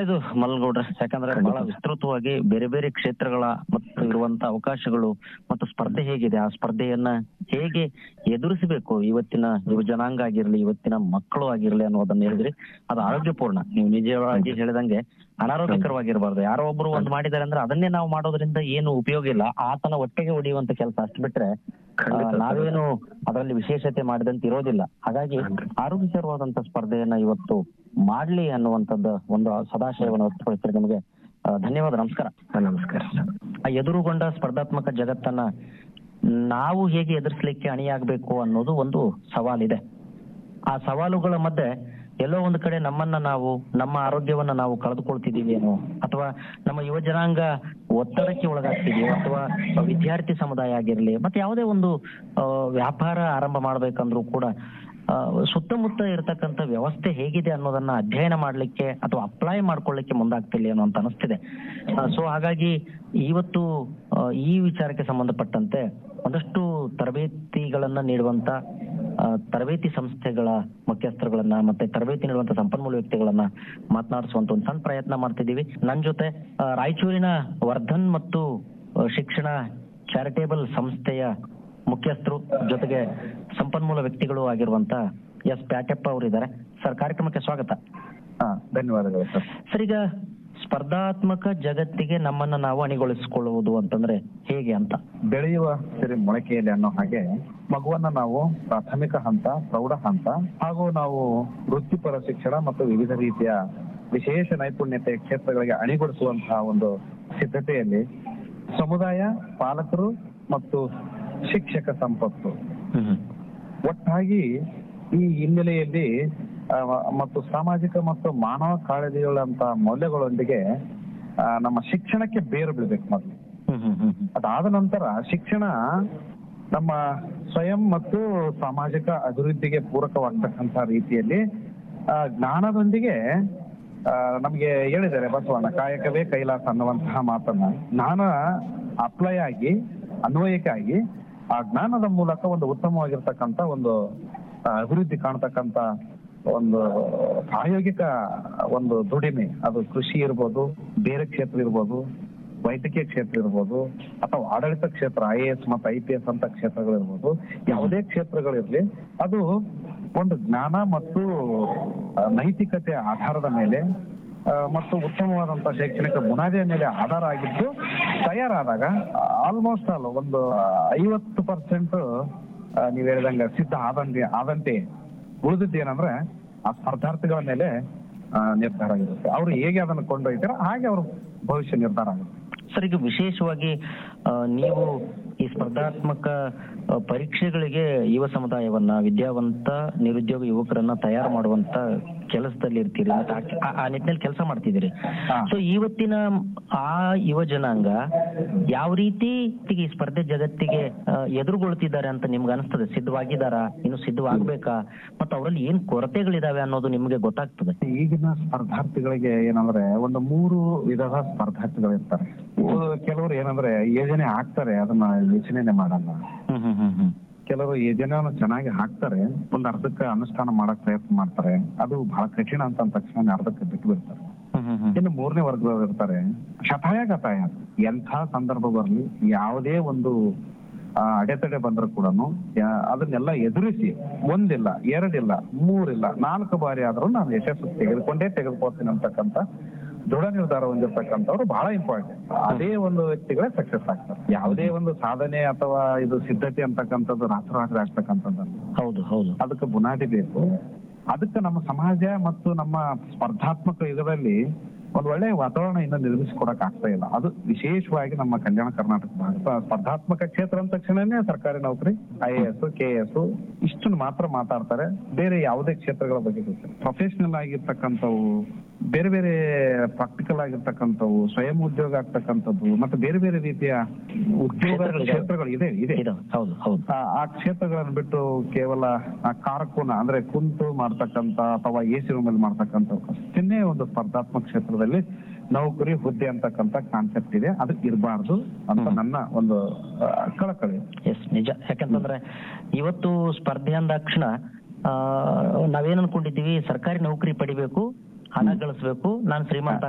ಒಳ್ಳೇದು ಮಲ್ಗೌಡ್ರೆ ಯಾಕಂದ್ರೆ ಬಹಳ ವಿಸ್ತೃತವಾಗಿ ಬೇರೆ ಬೇರೆ ಕ್ಷೇತ್ರಗಳ ಮತ್ತು ಇರುವಂತ ಅವಕಾಶಗಳು ಮತ್ತು ಸ್ಪರ್ಧೆ ಹೇಗಿದೆ ಆ ಸ್ಪರ್ಧೆಯನ್ನ ಹೇಗೆ ಎದುರಿಸಬೇಕು ಇವತ್ತಿನ ಯುವ ಜನಾಂಗ ಆಗಿರ್ಲಿ ಇವತ್ತಿನ ಮಕ್ಕಳು ಆಗಿರ್ಲಿ ಅನ್ನೋದನ್ನ ಹೇಳಿದ್ರಿ ಅದು ಆರೋಗ್ಯಪೂರ್ಣ ನೀವು ನಿಜವಾಗಿ ಹೇಳಿದಂಗೆ ಅನಾರೋಗ್ಯಕರವಾಗಿರಬಾರ್ದು ಯಾರೋ ಒಬ್ರು ಒಂದ್ ಮಾಡಿದಾರೆ ಅಂದ್ರೆ ಅದನ್ನೇ ನಾವು ಮಾಡೋದ್ರಿಂದ ಏನು ಉಪಯೋಗ ಇಲ್ಲ ಆತನ ಹೊಟ್ಟೆಗೆ ಹೊಡೆಯುವಂತ ಕೆಲಸ ಅಷ್ಟು ಬಿಟ್ರೆ ಆ, ಖಂಡಿತ ಸರ್. ನಾವೇನು ಅದರಲ್ಲಿ ವಿಶೇಷತೆ ಮಾಡಿದಂತ ಇರೋದಿಲ್ಲ ಹಾಗಾಗಿ ಆರೋಗ್ಯಕರವಾದಂತ ಸ್ಪರ್ಧೆಯನ್ನ ಇವತ್ತು ಮಾಡ್ಲಿ ಅನ್ನುವಂಥದ್ದು ಒಂದು ಸದಾಶಯವನ್ನು ವ್ಯಕ್ತಪಡಿಸಿದ್ರೆ ನಿಮಗೆ ಆ, ಧನ್ಯವಾದ ನಮಸ್ಕಾರ ಹಾ, ನಮಸ್ಕಾರ ಸರ್ ಆ ಎದುರುಗೊಂಡ ಸ್ಪರ್ಧಾತ್ಮಕ ಜಗತ್ತನ್ನ ನಾವು ಹೇಗೆ ಎದುರಿಸಲಿಕ್ಕೆ ಅಣಿಯಾಗಬೇಕು ಅನ್ನೋದು ಒಂದು ಸವಾಲಿದೆ ಆ ಸವಾಲುಗಳ ಮಧ್ಯೆ ಎಲ್ಲೋ ಒಂದು ಕಡೆ ನಮ್ಮನ್ನ ನಾವು ನಮ್ಮ ಆರೋಗ್ಯವನ್ನ ನಾವು ಕಳೆದುಕೊಳ್ತಿದೀವೇನೋ ಅಥವಾ ನಮ್ಮ ಯುವ ಜನಾಂಗ ಒತ್ತಡಕ್ಕೆ ಒಳಗಾಗ್ತಿದೆಯೋ ಅಥವಾ ವಿದ್ಯಾರ್ಥಿ ಸಮುದಾಯ ಆಗಿರ್ಲಿ ಮತ್ತೆ ಯಾವುದೇ ಒಂದು ಆ, ವ್ಯಾಪಾರ ಆರಂಭ ಮಾಡ್ಬೇಕಂದ್ರೂ ಕೂಡ ಆ, ಸುತ್ತಮುತ್ತ ಇರತಕ್ಕಂತ ವ್ಯವಸ್ಥೆ ಹೇಗಿದೆ ಅನ್ನೋದನ್ನ ಅಧ್ಯಯನ ಮಾಡ್ಲಿಕ್ಕೆ ಅಥವಾ ಅಪ್ಲೈ ಮಾಡ್ಕೊಳ್ಳಿಕ್ಕೆ ಮುಂದಾಗ್ತಿಲ್ಲ ಏನೋ ಅಂತ ಅನಿಸ್ತಿದೆ ಸೊ ಹಾಗಾಗಿ ಇವತ್ತು ಆ, ಈ ವಿಚಾರಕ್ಕೆ ಸಂಬಂಧಪಟ್ಟಂತೆ ಒಂದಷ್ಟು ತರಬೇತಿಗಳನ್ನ ನೀಡುವಂತ ಆ, ತರಬೇತಿ ಸಂಸ್ಥೆಗಳ ಮುಖ್ಯಸ್ಥರುಗಳನ್ನ ಮತ್ತೆ ತರಬೇತಿ ನೀಡುವಂತ ಸಂಪನ್ಮೂಲ ವ್ಯಕ್ತಿಗಳನ್ನ ಮಾತನಾಡಿಸುವಂತ ಒಂದು ಸಣ್ಣ ಪ್ರಯತ್ನ ಮಾಡ್ತಿದೀವಿ ನನ್ ಜೊತೆ ಆ, ರಾಯಚೂರಿನ ವರ್ಧನ್ ಮತ್ತು ಆ, ಶಿಕ್ಷಣ ಚಾರಿಟೇಬಲ್ ಸಂಸ್ಥೆಯ ಮುಖ್ಯಸ್ಥರು ಜೊತೆಗೆ ಸಂಪನ್ಮೂಲ ವ್ಯಕ್ತಿಗಳು ಆಗಿರುವಂತ ಎಸ್ ಪ್ಯಾಟೆಪ್ಪ ಅವರು ಇದ್ದಾರೆ ಸರ್ ಕಾರ್ಯಕ್ರಮಕ್ಕೆ ಸ್ವಾಗತ ಹಾ ಧನ್ಯವಾದಗಳು ಸರ್ ಸರ್ ಈಗ ಸ್ಪರ್ಧಾತ್ಮಕ ಜಗತ್ತಿಗೆ ನಮ್ಮನ್ನ ನಾವು ಅಣಿಗೊಳಿಸಿಕೊಳ್ಳುವುದು ಅಂತಂದ್ರೆ ಹೇಗೆ ಅಂತ ಬೆಳೆಯುವ ಸಿರಿ ಮೊಳಕೆಯಲ್ಲಿ ಅನ್ನೋ ಹಾಗೆ ಮಗುವನ್ನ ನಾವು ಪ್ರಾಥಮಿಕ ಹಂತ ಪ್ರೌಢ ಹಂತ ಹಾಗೂ ನಾವು ವೃತ್ತಿಪರ ಶಿಕ್ಷಣ ಮತ್ತು ವಿವಿಧ ರೀತಿಯ ವಿಶೇಷ ನೈಪುಣ್ಯತೆ ಕ್ಷೇತ್ರಗಳಿಗೆ ಅಣಿಗೊಳಿಸುವಂತಹ ಒಂದು ಸಿದ್ಧತೆಯಲ್ಲಿ ಸಮುದಾಯ ಪಾಲಕರು ಮತ್ತು ಶಿಕ್ಷಕ ಸಂಪತ್ತು ಒಟ್ಟಾಗಿ ಈ ಹಿನ್ನೆಲೆಯಲ್ಲಿ ಆ, ಮತ್ತು ಸಾಮಾಜಿಕ ಮತ್ತು ಮಾನವ ಕಾಳಜಿಗಳಂತ ಮೌಲ್ಯಗಳೊಂದಿಗೆ ಆ, ನಮ್ಮ ಶಿಕ್ಷಣಕ್ಕೆ ಬೇರು ಬೀಳ್ಬೇಕು ಮೊದಲು ಅದಾದ ನಂತರ ಶಿಕ್ಷಣ ನಮ್ಮ ಸ್ವಯಂ ಮತ್ತು ಸಾಮಾಜಿಕ ಅಭಿವೃದ್ಧಿಗೆ ಪೂರಕವಾಗ್ತಕ್ಕಂಥ ರೀತಿಯಲ್ಲಿ ಆ, ಜ್ಞಾನದೊಂದಿಗೆ ಆ, ನಮ್ಗೆ ಹೇಳಿದ್ದಾರೆ ಬಸವಣ್ಣ ಕಾಯಕವೇ ಕೈಲಾಸ ಅನ್ನುವಂತಹ ಮಾತನ್ನ ಜ್ಞಾನ ಅಪ್ಲೈ ಆಗಿ ಅನ್ವಯಕ್ಕೆ ಆಗಿ ಆ ಜ್ಞಾನದ ಮೂಲಕ ಒಂದು ಉತ್ತಮವಾಗಿರ್ತಕ್ಕಂಥ ಒಂದು ಆ, ಅಭಿವೃದ್ಧಿ ಕಾಣ್ತಕ್ಕಂಥ ಒಂದು ಪ್ರಾಯೋಗಿಕ ಒಂದು ದುಡಿಮೆ ಅದು ಕೃಷಿ ಇರ್ಬೋದು ಬೇರೆ ಕ್ಷೇತ್ರ ಇರ್ಬೋದು ವೈದ್ಯಕೀಯ ಕ್ಷೇತ್ರ ಇರ್ಬೋದು ಅಥವಾ ಆಡಳಿತ ಕ್ಷೇತ್ರ ಐ ಎ ಎಸ್ ಮತ್ತು ಐ ಪಿ ಎಸ್ ಅಂತ ಕ್ಷೇತ್ರಗಳಿರ್ಬೋದು ಯಾವುದೇ ಕ್ಷೇತ್ರಗಳಿರ್ಲಿ ಅದು ಒಂದು ಜ್ಞಾನ ಮತ್ತು ಆ, ನೈತಿಕತೆ ಆಧಾರದ ಮೇಲೆ ಆ, ಮತ್ತು ಉತ್ತಮವಾದಂತ ಶೈಕ್ಷಣಿಕ ಬುನಾದಿಯ ಮೇಲೆ ಆಧಾರ ಆಗಿದ್ದು ತಯಾರಾದಾಗ ಆಲ್ಮೋಸ್ಟ್ ಆಲ್ ಒಂದು ಐವತ್ತು ಪರ್ಸೆಂಟ್ ನೀವ್ ಹೇಳಿದಂಗ ಸಿದ್ಧ ಆದಂಗೆ ಆದಂತೆ ಉಳಿದಿದ್ದು ಏನಂದ್ರೆ ಆ ಸ್ಪರ್ಧಾರ್ಥಿಗಳ ಮೇಲೆ ಆ, ನಿರ್ಧಾರ ಆಗಿರುತ್ತೆ ಅವ್ರು ಹೇಗೆ ಅದನ್ನು ಕೊಂಡೊಯ್ತಾರೋ ಹಾಗೆ ಅವ್ರ ಭವಿಷ್ಯ ನಿರ್ಧಾರ ಆಗುತ್ತೆ ಸರ್ ಈಗ ವಿಶೇಷವಾಗಿ ಆ, ನೀವು ಈ ಸ್ಪರ್ಧಾತ್ಮಕ ಆ, ಪರೀಕ್ಷೆಗಳಿಗೆ ಯುವ ಸಮುದಾಯವನ್ನ ವಿದ್ಯಾವಂತ ನಿರುದ್ಯೋಗ ಯುವಕರನ್ನ ತಯಾರು ಮಾಡುವಂತ ಕೆಲಸದಲ್ಲಿ ಇರ್ತೀರಿ ಮತ್ತೆ ಆ- ಆ- ಆ ನಿಟ್ಟಿನಲ್ಲಿ ಕೆಲಸ ಮಾಡ್ತಿದ್ದೀರಿ ಹಾ. ಸೊ ಇವತ್ತಿನ ಆ ಯುವ ಜನಾಂಗ ಯಾವ ರೀತಿ ಈ ಸ್ಪರ್ಧೆ ಜಗತ್ತಿಗೆ ಆ, ಎದುರುಗೊಳ್ತಿದ್ದಾರೆ ಅಂತ ನಿಮ್ಗೆ ಅನಿಸ್ತದೆ ಸಿದ್ಧವಾಗಿದಾರ ಇನ್ನು ಸಿದ್ಧವಾಗ್ಬೇಕಾ ಮತ್ತು ಅವರಲ್ಲಿ ಏನ್ ಕೊರತೆಗಳಿದಾವೆ ಅನ್ನೋದು ನಿಮ್ಗೆ ಗೊತ್ತಾಗ್ತದೆ ಈಗಿನ ಸ್ಪರ್ಧಾರ್ಥಿಗಳಿಗೆ ಏನಂದ್ರೆ ಒಂದು ಮೂರು ವಿಧದ ಸ್ಪರ್ಧಾರ್ಥಿಗಳು ಇರ್ತಾರೆ ಉ- ಕೆಲವರು ಏನಂದ್ರೆ ಯೋಜನೆ ಹಾಕ್ತಾರೆ ಅದನ್ನ ಯೋಚನೆ ಮಾಡಲ್ಲ ಹ್ಮ್ ಹ್ಮ್ ಹ್ಮ್ ಹ್ಮ್ ಕೆಲವರು ಯೋಜನೆಯನ್ನು ಚೆನ್ನಾಗಿ ಹಾಕ್ತಾರೆ ಒಂದ್ ಅರ್ಧಕ್ಕೆ ಅನುಷ್ಠಾನ ಮಾಡಕ್ ಪ್ರಯತ್ನ ಮಾಡ್ತಾರೆ ಅದು ಬಹಳ ಕಠಿಣ ಅಂತ ಅಂದ ತಕ್ಷಣ ಅರ್ಧಕ್ಕೆ ಬಿಟ್ಟು ಬಿಡ್ತಾರೆ ಹ್ಮ್ ಹ್ಮ್ ಹ್ಮ್ ಇನ್ನು ಮೂರನೇ ವರ್ಗದವ್ರು ಇರ್ತಾರೆ ಶತಾಯ ಗತಾಯ ಎಂಥ ಸಂದರ್ಭ ಬರಲಿ ಯಾವುದೇ ಒಂದು ಆ, ಅಡೆತಡೆ ಬಂದ್ರು ಕೂಡ ಅದನ್ನೆಲ್ಲ ಎದುರಿಸಿ ಒಂದಿಲ್ಲ ಎರಡಿಲ್ಲ ಮೂರಿಲ್ಲ ನಾಲ್ಕು ಬಾರಿ ಆದ್ರೂ ನಾನು ಯಶಸ್ಸು ತೆಗೆದುಕೊಂಡೇ ತೆಗೆದುಕೊಳ್ತೀನಿ ಅಂತಕ್ಕಂಥ ದೃಢ ನಿರ್ಧಾರ ಹೊಂದಿರ್ತಕ್ಕಂಥವ್ರು ಬಹಳ ಇಂಪಾರ್ಟೆಂಟ್ ಅದೇ ಒಂದು ವ್ಯಕ್ತಿಗಳೇ ಸಕ್ಸಸ್ ಆಗ್ತಾರೆ ಯಾವುದೇ ಒಂದು ಸಾಧನೆ ಅಥವಾ ಇದು ಸಿದ್ಧತೆ ಅಂತಕ್ಕಂಥದ್ದು ರಾತ್ರೋರಾತ್ರಿ ಆಗ್ತಕ್ಕಂಥದ್ದಲ್ಲ ಹೌದು ಹೌದು ಅದಕ್ಕೆ ಬುನಾದಿ ಬೇಕು ಅದಕ್ಕೆ ನಮ್ಮ ಸಮಾಜ ಮತ್ತು ನಮ್ಮ ಸ್ಪರ್ಧಾತ್ಮಕ ಇದರಲ್ಲಿ ಒಂದು ಒಳ್ಳೆ ವಾತಾವರಣ ಇನ್ನು ನಿರ್ಮಿಸಿಕೊಡಕ್ ಆಗ್ತಾ ಇಲ್ಲ ಅದು ವಿಶೇಷವಾಗಿ ನಮ್ಮ ಕಲ್ಯಾಣ ಕರ್ನಾಟಕ ಭಾಗ ಸ್ಪ- ಸ್ಪರ್ಧಾತ್ಮಕ ಕ್ಷೇತ್ರ ಅಂದ ತಕ್ಷಣನೇ ಸರ್ಕಾರಿ ನೌಕರಿ I A S K S ಇಷ್ಟನ್ನು ಮಾತ್ರ ಮಾತಾಡ್ತಾರೆ ಬೇರೆ ಯಾವುದೇ ಕ್ಷೇತ್ರಗಳ ಬಗ್ಗೆ ಗೊತ್ತಿಲ್ಲ ಪ್ರೊಫೆಷನಲ್ ಆಗಿರ್ತಕ್ಕಂಥವು ಬೇರೆ ಬೇರೆ ಪ್ರಾಕ್ಟಿಕಲ್ ಆಗಿರ್ತಕ್ಕಂಥವು ಸ್ವಯಂ ಉದ್ಯೋಗ ಆಗ್ತಕ್ಕಂಥದ್ದು ಮತ್ತೆ ಬೇರೆ ಬೇರೆ ರೀತಿಯ ಉದ್ಯೋಗ ಕ್ಷೇತ್ರಗಳಿದಾವೆ. ಕ್ಷೇತ್ರಗಳು ಇದೆ ಇದೆ ಇದು ಹೌದು ಹೌದು ಆ ಆ ಕ್ಷೇತ್ರಗಳನ್ನು ಬಿಟ್ಟು ಕೇವಲ ಆ ಕಾರಕುನ ಅಂದ್ರೆ ಕುಂತು ಮಾಡ್ತಕ್ಕಂತ ಅಥವಾ ಎ ಸಿ ರೂಮ್ ಅಲ್ಲಿ ಮಾಡ್ತಕ್ಕಂತ ಅಷ್ಟನ್ನೇ ಒಂದು ಸ್ಪರ್ಧಾತ್ಮಕ ಕ್ಷೇತ್ರದಲ್ಲಿ ನೌಕರಿ ಹುದ್ದೆ ಅಂತಕ್ಕಂತ ಕಾನ್ಸೆಪ್ಟ್ ಇದೆ ಅದು ಇರಬಾರ್ದು ಅಂತ ಹ್ಮ್. ನನ್ನ ಒಂದು ಆ, ಕಳಕಳಿ ಎಸ್ ನಿಜ ಯಾಕಂತಂದ್ರೆ ಇವತ್ತು ಸ್ಪರ್ಧೆ ಅಂದಾಕ್ಷಣ ಆ ನಾವೇನ್ ಅನ್ಕೊಂಡಿದೀವಿ ಸರ್ಕಾರಿ ನೌಕರಿ ಪಡಿಬೇಕು ಹಣ ಗಳಿಸ್ಬೇಕು ನಾನು ಶ್ರೀಮಂತ